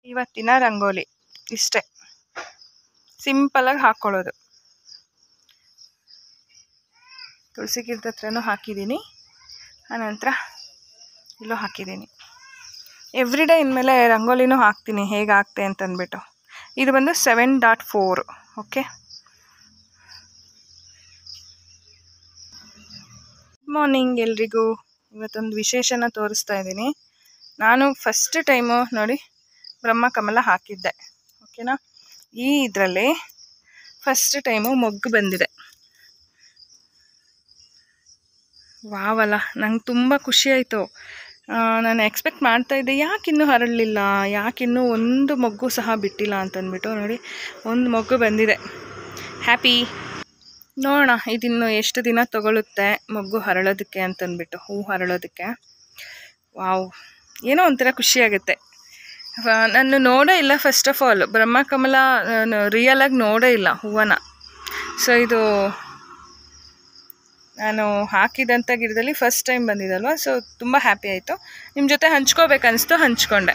ಇವತ್ತಿನ ರಂಗೋಲಿ ಇಷ್ಟೇ ಸಿಂಪಲಾಗಿ ಹಾಕ್ಕೊಳ್ಳೋದು ತುಳಸಿ ಗಿಡದ ಹತ್ರನೂ ಹಾಕಿದ್ದೀನಿ ಆನಂತರ ಇಲ್ಲೂ ಹಾಕಿದ್ದೀನಿ ಎವ್ರಿ ಡೇ ಇನ್ಮೇಲೆ ರಂಗೋಲಿನೂ ಹಾಕ್ತೀನಿ ಹೇಗೆ ಹಾಕ್ತೆ ಅಂತಂದ್ಬಿಟ್ಟು ಇದು ಬಂದು seven dot four okay good morning ಎಲ್ರಿಗೂ ಇವತ್ತೊಂದು ವಿಶೇಷನ ತೋರಿಸ್ತಾ ಇದ್ದೀನಿ ನಾನು ಫಸ್ಟ್ ಟೈಮು ನೋಡಿ ಬ್ರಹ್ಮಕಮಲ ಹಾಕಿದ್ದೆ ಓಕೆನಾ ಈ ಇದರಲ್ಲಿ ಫಸ್ಟ್ ಟೈಮು ಮೊಗ್ಗು ಬಂದಿದೆ ವಾವಲ್ಲ ನಂಗೆ ತುಂಬ ಖುಷಿ ಆಯಿತು ನಾನು ಎಕ್ಸ್ಪೆಕ್ಟ್ ಮಾಡ್ತಾ ಇದ್ದೆ ಯಾಕೆ ಇನ್ನೂ ಹರಳಲಿಲ್ಲ ಯಾಕೆ ಇನ್ನೂ ಒಂದು ಮೊಗ್ಗು ಸಹ ಬಿಟ್ಟಿಲ್ಲ ಅಂತಂದ್ಬಿಟ್ಟು ನೋಡಿ ಒಂದು ಮೊಗ್ಗು ಬಂದಿದೆ ಹ್ಯಾಪಿ ನೋಡೋಣ ಇದಿನ್ನು ಎಷ್ಟು ದಿನ ತಗೊಳುತ್ತೆ ಮೊಗ್ಗು ಹರಳೋದಕ್ಕೆ ಅಂತಂದ್ಬಿಟ್ಟು ಹೂ ಹರಳೋದಕ್ಕೆ ವಾವ್ ಏನೋ ಒಂಥರ ಖುಷಿಯಾಗುತ್ತೆ ನಾನು ನೋಡೇ ಇಲ್ಲ ಫಸ್ಟ್ ಆಫ್ ಆಲ್ ಬ್ರಹ್ಮಕಮಲ ನಾನು ರಿಯಲಾಗಿ ನೋಡೇ ಇಲ್ಲ ಹೂವನ್ನ ಸೊ ಇದು ನಾನು ಹಾಕಿದಂಥ ಗಿಡದಲ್ಲಿ ಫಸ್ಟ್ ಟೈಮ್ ಬಂದಿದ್ದಲ್ವ ಸೊ ತುಂಬ ಹ್ಯಾಪಿ ಆಯಿತು ನಿಮ್ಮ ಜೊತೆ ಹಂಚ್ಕೋಬೇಕನ್ನಿಸ್ತು ಹಂಚ್ಕೊಂಡೆ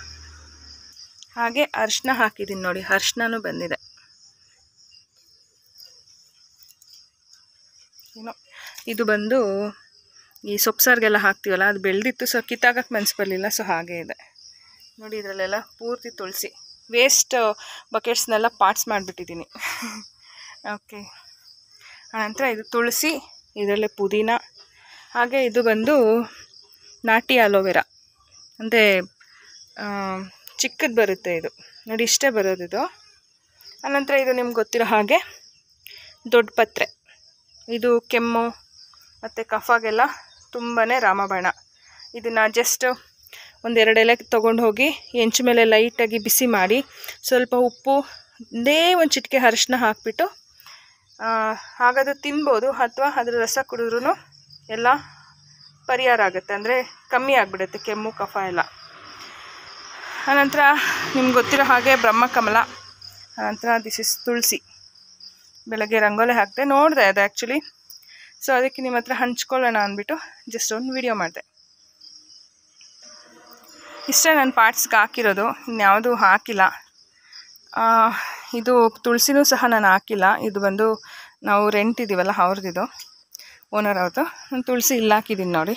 ಹಾಗೆ ಅರ್ಶಿನ ಹಾಕಿದ್ದೀನಿ ನೋಡಿ ಅರ್ಶಿನೂ ಬಂದಿದೆ ಏನೋ ಇದು ಬಂದು ಈ ಸೊಪ್ಸಾರಿಗೆಲ್ಲ ಹಾಕ್ತೀವಲ್ಲ ಅದು ಬೆಳೆದಿತ್ತು ಸೊ ಕಿತ್ತಾಕಕ್ಕೆ ಮನ್ಸು ಬರಲಿಲ್ಲ ಸೊ ಹಾಗೆ ಇದೆ ನೋಡಿ ಇದರಲ್ಲೆಲ್ಲ ಪೂರ್ತಿ ತುಳಸಿ ವೇಸ್ಟ್ ಬಕೆಟ್ಸ್ನೆಲ್ಲ ಪಾರ್ಟ್ಸ್ ಮಾಡಿಬಿಟ್ಟಿದ್ದೀನಿ ಓಕೆ ಆನಂತರ ಇದು ತುಳಸಿ ಇದರಲ್ಲೇ ಪುದೀನ ಹಾಗೆ ಇದು ಬಂದು ನಾಟಿ ಅಲೋವೆರಾ ಅಂದರೆ ಚಿಕ್ಕದು ಬರುತ್ತೆ ಇದು ನೋಡಿ ಇಷ್ಟೇ ಬರೋದು ಇದು ಆನಂತರ ಇದು ನಿಮ್ಗೆ ಗೊತ್ತಿರೋ ಹಾಗೆ ದೊಡ್ಡ ಪತ್ರೆ ಇದು ಕೆಮ್ಮು ಮತ್ತು ಕಫಗೆಲ್ಲ ತುಂಬಾ ರಾಮಬಾಣ ಇದನ್ನು ಜಸ್ಟ್ ಒಂದೆರಡು ಎಲೆ ತೊಗೊಂಡು ಹೋಗಿ ಹೆಂಚು ಮೇಲೆ ಲೈಟಾಗಿ ಬಿಸಿ ಮಾಡಿ ಸ್ವಲ್ಪ ಉಪ್ಪು ಒಂದೇ ಒಂದು ಚಿಟಿಕೆ ಅರಿಶಿನ ಹಾಕಿಬಿಟ್ಟು ಹಾಗದು ತಿನ್ಬೋದು ಅಥವಾ ಅದ್ರ ರಸ ಕುಡಿದ್ರೂ ಎಲ್ಲ ಪರಿಹಾರ ಆಗುತ್ತೆ ಅಂದರೆ ಕಮ್ಮಿ ಆಗಿಬಿಡುತ್ತೆ ಕೆಮ್ಮು ಕಫ ಎಲ್ಲ ಆನಂತರ ನಿಮ್ಗೆ ಗೊತ್ತಿರೋ ಹಾಗೆ ಬ್ರಹ್ಮಕಮಲ ಆನಂತರ ದಿಸ್ ಇಸ್ ತುಳಸಿ ಬೆಳಗ್ಗೆ ರಂಗೋಲಿ ಹಾಕಿದೆ ನೋಡಿದೆ ಅದು ಆ್ಯಕ್ಚುಲಿ ಸೊ ಅದಕ್ಕೆ ನಿಮ್ಮ ಹತ್ರ ಹಂಚ್ಕೊಳ್ಳೋಣ ಅಂದ್ಬಿಟ್ಟು ಜಸ್ಟ್ ಒಂದು ವಿಡಿಯೋ ಮಾಡಿದೆ ಇಷ್ಟೇ ನನ್ನ ಪಾರ್ಟ್ಸ್ಗೆ ಹಾಕಿರೋದು ಇನ್ಯಾವುದೂ ಹಾಕಿಲ್ಲ ಇದು ತುಳಸಿನೂ ಸಹ ನಾನು ಹಾಕಿಲ್ಲ ಇದು ಬಂದು ನಾವು ರೆಂಟ್ ಇದ್ದೀವಲ್ಲ ಅವ್ರದ್ದಿದು ಓನರ್ ಅವ್ರದ್ದು ನಾನು ತುಳಸಿ ಇಲ್ಲ ಹಾಕಿದ್ದೀನಿ ನೋಡಿ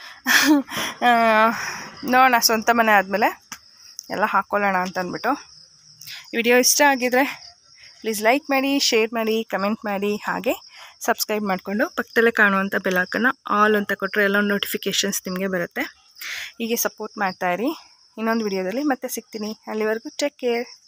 ನೋಡೋಣ ಸ್ವಂತ ಮನೆ ಆದಮೇಲೆ ಎಲ್ಲ ಹಾಕ್ಕೊಳ್ಳೋಣ ಅಂತ ಅಂದ್ಬಿಟ್ಟು ವಿಡಿಯೋ ಇಷ್ಟ ಆಗಿದರೆ ಪ್ಲೀಸ್ ಲೈಕ್ ಮಾಡಿ ಶೇರ್ ಮಾಡಿ ಕಮೆಂಟ್ ಮಾಡಿ ಹಾಗೆ ಸಬ್ಸ್ಕ್ರೈಬ್ ಮಾಡಿಕೊಂಡು ಪಕ್ಕದಲ್ಲೇ ಕಾಣುವಂಥ ಬೆಲಾಕನ್ನು ಆಲ್ ಅಂತ ಕೊಟ್ಟರೆ ಎಲ್ಲ ನೋಟಿಫಿಕೇಷನ್ಸ್ ನಿಮಗೆ ಬರುತ್ತೆ ಹೀಗೆ ಸಪೋರ್ಟ್ ಮಾಡ್ತಾಯಿರಿ ಇನ್ನೊಂದು ವಿಡಿಯೋದಲ್ಲಿ ಮತ್ತೆ ಸಿಗ್ತೀನಿ ಅಲ್ಲಿವರೆಗೂ ಟೇಕ್ ಕೇರ್